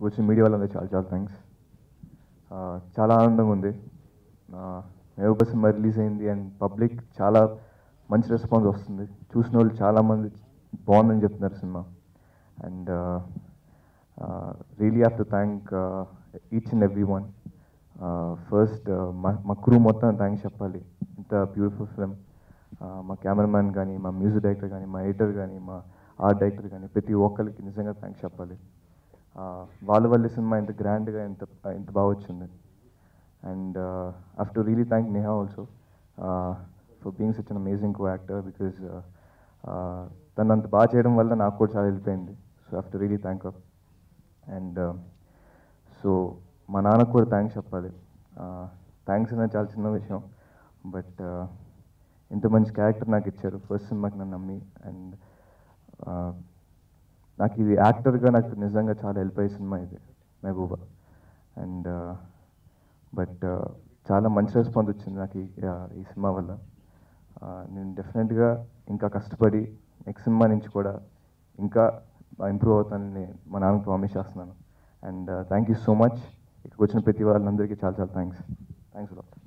ఇక్కడ వచ్చిన మీడియా వాళ్ళందరూ చాలా చాలా థ్యాంక్స్ చాలా ఆనందంగా ఉంది మెహబూబా సినిమా రిలీజ్ అయింది అండ్ పబ్లిక్ చాలా మంచి రెస్పాన్స్ వస్తుంది చూసిన వాళ్ళు చాలామంది బాగుందని చెప్తున్నారు cinema and really have to thank each and every one first మా మా క్రూ మొత్తం థ్యాంక్స్ చెప్పాలి ఇంత బ్యూటిఫుల్ ఫిలిం మా కెమెరామ్యాన్ కానీ మా మ్యూజిక్ డైరెక్టర్ కానీ మా ఎడిటర్ కానీ మా ఆర్ట్ డైరెక్టర్ కానీ ప్రతి ఒక్కరికి నిజంగా థ్యాంక్స్ చెప్పాలి వాళ్ళ వల్ల సినిమా ఇంత గ్రాండ్గా ఇంత ఇంత బాగా వచ్చింది and have to really thank Neha also for being such an amazing co actor because తను అంత బాగా చేయడం వల్ల నాకు కూడా చాలా వెళ్ళిపోయింది so have to really thank up and so మా నాన్నకు కూడా థ్యాంక్స్ చెప్పాలి థ్యాంక్స్ అనేది చాలా చిన్న విషయం బట్ ఇంత మంచి క్యారెక్టర్ నాకు ఇచ్చారు ఫస్ట్ సినిమాకి నన్ను నమ్మి అండ్ నాకు ఇది యాక్టర్గా నాకు నిజంగా చాలా హెల్ప్ అయ్యే సినిమా ఇది మెహబూబా అండ్ బట్ చాలా మంచి రెస్పాన్స్ వచ్చింది నాకు ఈ ఈ సినిమా వల్ల నేను డెఫినెట్గా ఇంకా కష్టపడి నెక్స్ట్ సినిమా నుంచి కూడా ఇంకా ఇంప్రూవ్ అవుతానని మా నాన్నకు ప్రామిస్ చేస్తున్నాను and thank you so much ఇక్కడికి వచ్చిన ప్రతి వాళ్ళందరికీ చాలా చాలా థ్యాంక్స్ థ్యాంక్స్ లాట్